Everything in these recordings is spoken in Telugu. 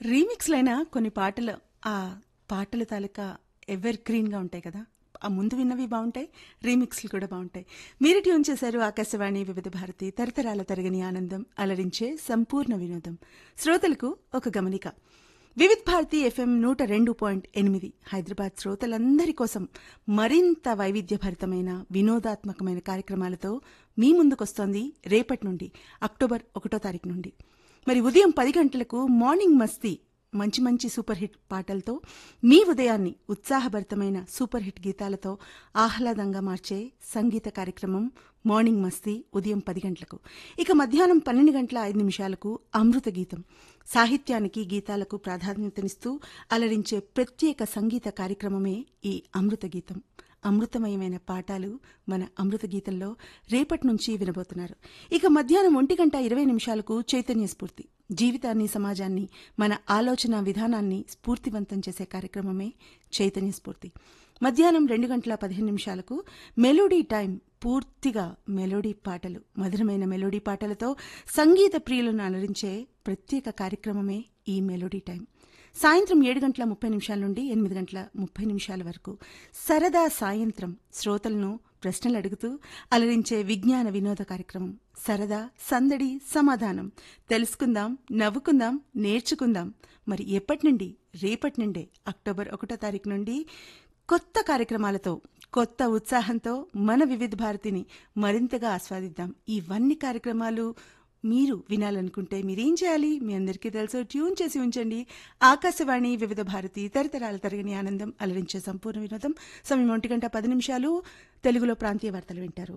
రీమిక్స్లైన కొన్ని పాటలు ఆ పాటల తాలూకా ఎవర్ గ్రీన్గా ఉంటాయి కదా ఆ ముందు విన్నవి బాగుంటాయి రీమిక్స్లు కూడా బాగుంటాయి మీరు ట్యూన్ చేశారు ఆకాశవాణి వివిధ భారతి తరతరాల తరగని ఆనందం అలరించే సంపూర్ణ వినోదం శ్రోతలకు ఒక గమనిక వివిధ్ భారతి ఎఫ్ఎం నూట రెండు పాయింట్ ఎనిమిది హైదరాబాద్ శ్రోతలందరి కోసం మరింత వైవిధ్యభరితమైన వినోదాత్మకమైన కార్యక్రమాలతో మీ ముందుకొస్తోంది రేపటి నుండి అక్టోబర్ ఒకటో తారీఖు నుండి మరి ఉదయం పది గంటలకు మార్నింగ్ మస్తీ మంచి మంచి సూపర్ హిట్ పాటలతో మీ ఉదయాన్ని ఉత్సాహభరితమైన సూపర్ హిట్ గీతాలతో ఆహ్లాదంగా మార్చే సంగీత కార్యక్రమం మార్నింగ్ మస్తీ ఉదయం పది గంటలకు ఇక మధ్యాహ్నం పన్నెండు గంటల ఐదు నిమిషాలకు అమృత గీతం సాహిత్యానికి గీతాలకు ప్రాధాన్యతనిస్తూ అలరించే ప్రత్యేక సంగీత కార్యక్రమమే ఈ అమృత గీతం అమృతమయమైన పాఠాలు మన అమృత గీతంలో రేపటి నుంచి వినబోతున్నారు ఇక మధ్యాహ్నం ఒంటి గంట ఇరవై నిమిషాలకు చైతన్య స్ఫూర్తి జీవితాన్ని సమాజాన్ని మన ఆలోచన విధానాన్ని స్ఫూర్తివంతం చేసే కార్యక్రమమే చైతన్య స్ఫూర్తి మధ్యాహ్నం రెండు గంటల పదిహేను నిమిషాలకు మెలోడీ టైం పూర్తిగా మెలోడీ పాటలు మధురమైన మెలోడీ పాటలతో సంగీత ప్రియులను అలరించే ప్రత్యేక కార్యక్రమమే ఈ మెలోడీ టైం సాయంత్రం ఏడు గంటల ముప్పై నిమిషాల నుండి ఎనిమిది గంటల ముప్పై నిమిషాల వరకు సరదా సాయంత్రం శ్రోతలను ప్రశ్నలు అడుగుతూ అలరించే విజ్ఞాన వినోద కార్యక్రమం సరదా సందడి సమాధానం తెలుసుకుందాం నవ్వుకుందాం నేర్చుకుందాం మరి ఎప్పటి నుండి రేపటి నుండే అక్టోబర్ ఒకటో తారీఖు నుండి కొత్త కార్యక్రమాలతో కొత్త ఉత్సాహంతో మన వివిధ భారతిని మరింతగా ఆస్వాదిద్దాం ఇవన్నీ కార్యక్రమాలు మీరు వినాలనుకుంటే మీరేం చేయాలి మీ అందరికీ తెలుసు ట్యూన్ చేసి ఉంచండి ఆకాశవాణి వివిధ భారతి తరతరాల తరగని ఆనందం అలరించే సంపూర్ణ వినోదం సమయం ఒంటి గంట పది నిమిషాలు తెలుగులో ప్రాంతీయ వార్తలు వింటారు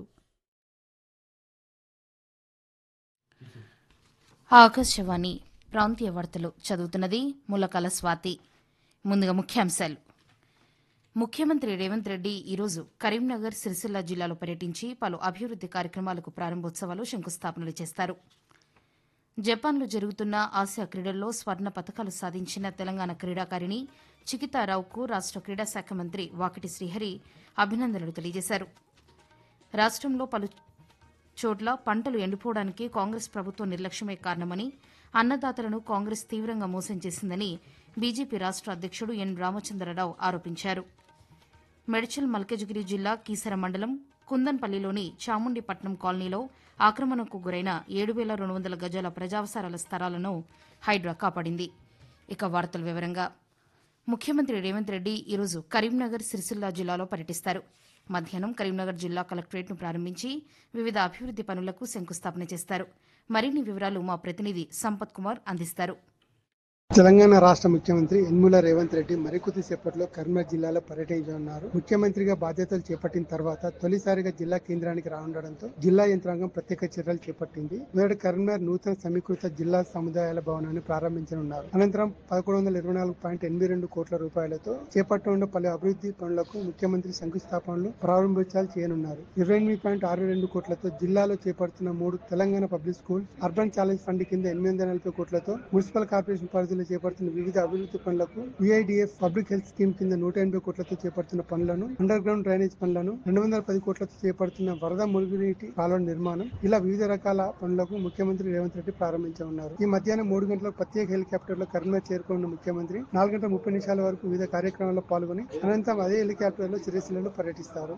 ఆకాశవాణి ప్రాంతీయ వార్తలు చదువుతున్నది ములకల స్వాతి ముందుగా ముఖ్యాంశాలు ముఖ్యమంత్రి రేవంత్ రెడ్డి ఈరోజు కరీంనగర్ సిరిసిల్ల జిల్లాలో పర్యటించి పలు అభివృద్ది కార్యక్రమాలకు ప్రారంభోత్సవాలు శంకుస్థాపనలు చేస్తారు జపాన్లో జరుగుతున్న ఆసియా క్రీడల్లో స్వర్ణ పతకాలు సాధించిన తెలంగాణ క్రీడాకారిణి చికితారావుకు రాష్ట క్రీడా శాఖ మంత్రి వాకిటి శ్రీహరి అభినందనలు తెలియజేశారు రాష్ట్రంలో పలు చోట్ల పంటలు ఎండిపోవడానికి కాంగ్రెస్ ప్రభుత్వం నిర్లక్ష్యమే కారణమని అన్నదాతలను కాంగ్రెస్ తీవ్రంగా మోసం చేసిందని బీజేపీ రాష్ట అధ్యక్షుడు ఎన్ రామచంద్రరావు ఆరోపించారు మెడ్చల్ మల్కజ్గిరి జిల్లా కీసర మండలం కుందన్పల్లిలోని చాముండిపట్నం కాలనీలో ఆక్రమణకు గురైన ఏడు వేల రెండు వందల గజాల ప్రజావసరాల స్థలాలను హైడ్రా కాపాడింది ఇక వార్తల వివరంగా ముఖ్యమంత్రి రేవంత్ రెడ్డి ఈరోజు కరీంనగర్ సిరిసిల్ల జిల్లాలో పర్యటిస్తారు మధ్యాహ్నం కరీంనగర్ జిల్లా కలెక్టరేట్ను ప్రారంభించి వివిధ అభివృద్ది పనులకు శంకుస్థాపన చేస్తారు మరిన్ని వివరాలు మా ప్రతినిధి సంపత్ కుమార్ అందిస్తారు తెలంగాణ రాష్ట్ర ముఖ్యమంత్రి యన్ముల రేవంత్ రెడ్డి మరికొద్ది సేపట్లో కరీంనగర్ జిల్లాలో పర్యటించనున్నారు ముఖ్యమంత్రిగా బాధ్యతలు చేపట్టిన తర్వాత తొలిసారిగా జిల్లా కేంద్రానికి రానుండడంతో జిల్లా యంత్రాంగం ప్రత్యేక చర్యలు చేపట్టింది మొదటి కరీంనగర్ నూతన సమీకృత జిల్లా సముదాయాల భవనాన్ని ప్రారంభించనున్నారు అనంతరం పదకొండు వందల ఇరవై నాలుగు పాయింట్ ఎనిమిది రెండు కోట్ల రూపాయలతో చేపట్టనున్న పలు అభివృద్ధి పనులకు ముఖ్యమంత్రి శంకుస్థాపనలు ప్రారంభోత్సవాలు చేయనున్నారు ఇరవై ఎనిమిది పాయింట్ ఆరు రెండు కోట్లతో జిల్లాలో చేపడుతున్న మూడు Telangana public school urban challenge fund కింద ఎనిమిది వందల నలభై కోట్లతో మున్సిపల్ కార్పొరేషన్ పరిధిలో చేపడుతున్న వివిధ అభివృద్ధి పనులకు యుఐడిఎఫ్ పబ్లిక్ హెల్త్ స్కీమ్ కింద నూట ఎనభై కోట్లతో చేపడుతున్న పనులను అండర్ గ్రౌండ్ డ్రైనేజ్ పనులను రెండు వందల పది కోట్లతో చేపడుతున్న వరద మురుగునీటి కాలువ నిర్మాణం ఇలా వివిధ రకాల పనులకు ముఖ్యమంత్రి రేవంత్ రెడ్డి ప్రారంభించనున్నారు ఈ మధ్యాహ్నం మూడు గంటలకు ప్రత్యేక హెలికాప్టర్ లో కరీంనగర్ చేరుకున్న ముఖ్యమంత్రి నాలుగు గంటల ముప్పై నిమిషాల వరకు వివిధ కార్యక్రమాల్లో పాల్గొని అనంతరం అదే హెలికాప్టర్ లో సిరిసిల్లలో పర్యటిస్తారు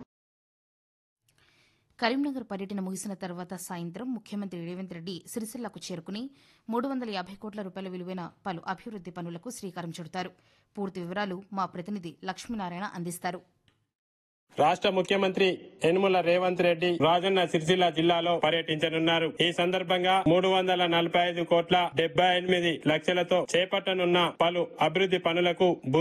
కరీంనగర్ పర్యటన ముగిసిన తర్వాత సాయంత్రం ముఖ్యమంత్రి రేవంత్ రెడ్డి సిరిసిల్లకు చేరుకుని మూడు వందల యాభై కోట్ల రూపాయల విలువైన పలు అభివృద్ది పనులకు శ్రీకారం చుడతారు పూర్తి వివరాలు మా ప్రతినిధి లక్ష్మీనారాయణ అందిస్తారు రాష్ట్ర ముఖ్యమంత్రి యనుమల రేవంత్ రెడ్డి రాజన్న సిరిసిల్ల జిల్లాలో పర్యటించనున్నారు ఈ సందర్భంగా మూడు వందల నలభై ఐదు కోట్ల డెబ్బై ఎనిమిది లక్షలతో చేపట్టనున్న పలు అభివృద్ది పనులకు